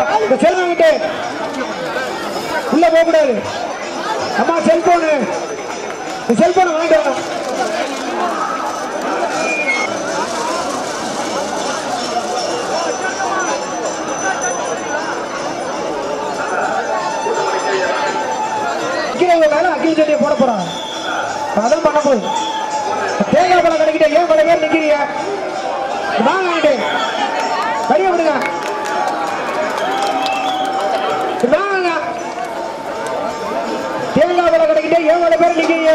இந்த செல்வம் விட்டு உள்ள போக கூடாது அம்மா செல்போனு இந்த செல்போனை வாங்கிட்டு வரணும் அக்கிரவங்க மேல அக்கிரி செடியை போட போறாங்க இப்ப அதான் பண்ண போகுது இப்ப தேங்காய் பழம் கிடைக்கிட்ட ஏன் பல பேர் நிக்கிறீங்க வாங்க வாங்கிட்டு கையை விடுங்க இப்ப வாங்க தேங்காய் பழம் கிடைக்கிட்ட ஏன் பல பேர் நிக்கிறீங்க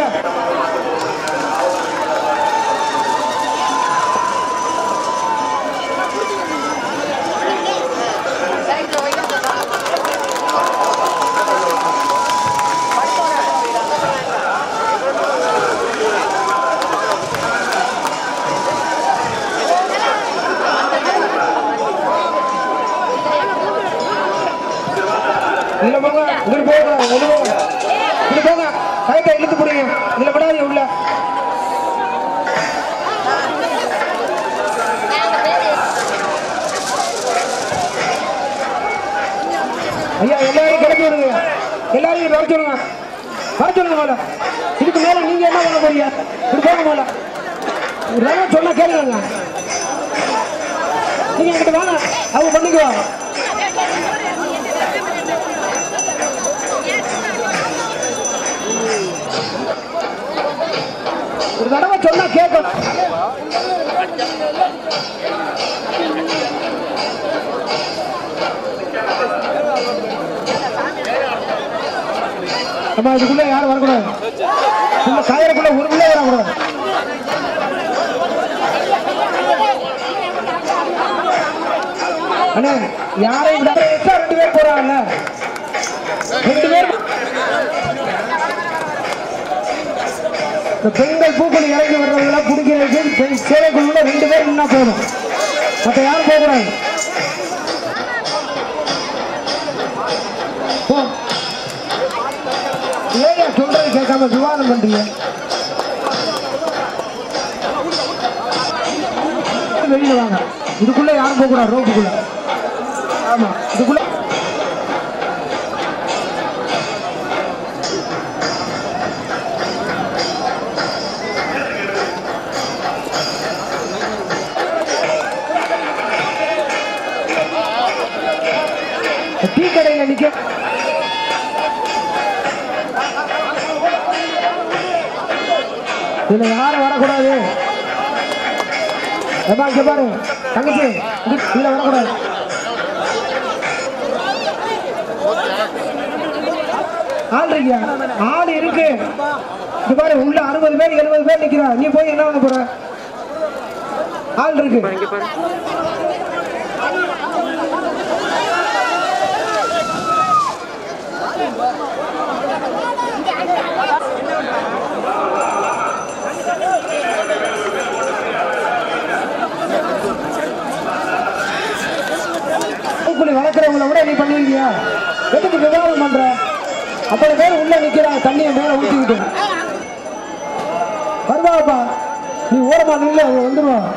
இதுல போங்க இதுல போங்க இதுல போங்க இதுல போங்க கைட்டை இழுத்து பிடிங்க இதுல விடாதீங்க உள்ள ஐயா எல்லாரையும் கிளப்பி விடுங்க எல்லாரையும் வர சொல்லுங்க வர சொல்லுங்க மேல இதுக்கு மேல நீங்க என்ன பண்ண போறீங்க இது போங்க மேல ரவ சொன்னா கேளுங்க நீங்க என்கிட்ட வாங்க அவங்க பண்ணிக்குவாங்க ஒரு தடவை சொன்னா கேட்கணும் அம்மா இதுக்குள்ள யாரும் வரக்கூடாது இந்த காயறக்குள்ள ஒரு பிள்ளை வரக்கூடாது அண்ணே யாரையும் விடாம எக்ஸ்ட்ரா ரெண்டு பேர் போறாங்கல்ல ரெண்டு பேர் இந்த பெண்கள் பூக்கள் இறங்கி வர்றவங்கள பிடிக்கிறதுக்கு பெண் சேலைக்குள்ள ரெண்டு பேர் நின்னா போதும் மற்ற யாரும் போகக்கூடாது போ ஏயா சொல்றது கேட்காம விவாதம் பண்றீங்க வெளியில வாங்க இதுக்குள்ள யாரும் போக கூடாது ரோப்புக்குள்ள ஆமா இதுக்குள்ள டீ கடையில நிக்க இதுல யாரும் வரக்கூடாது ஏம்மா, இங்க பாரு தங்கச்சி இது- இதுல வரக்கூடாது ஆள் இருக்கியா ஆள் இருக்கு இங்க பாரு உள்ள அறுபது பேர் எழுபது பேர் நிக்கிறா நீ போய் என்ன பண்ண போற ஆள் இருக்கு பூக்குழி வளர்க்குறவங்கள விட நீ பண்ணுவீங்க எதுக்கு விவாதம் பண்ற அத்தனை பேர் உள்ள நிக்கிறாங்க தண்ணியை மேல ஊத்திக்கிட்டு வருவாப்பா நீ ஓரமா நில்ல அவன் வந்துருவான்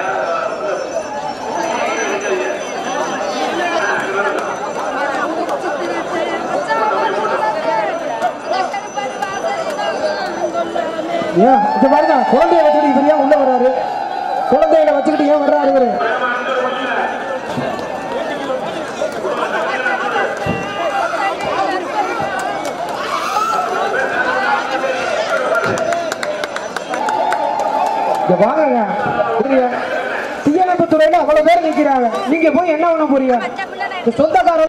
ஏன் இது பாருங்க குழந்தைய வச்சுக்கிட்டு இவர் ஏன் உள்ள வர்றாரு குழந்தைகளை வச்சுக்கிட்டு ஏன் வர்றாரு இவரு இங்க வாங்க தீயணைப்பு துறையில அவ்வளவு பேர் நிக்கிறாங்க நீங்க போய் என்ன பண்ண போறீங்க இந்த சொந்தக்கார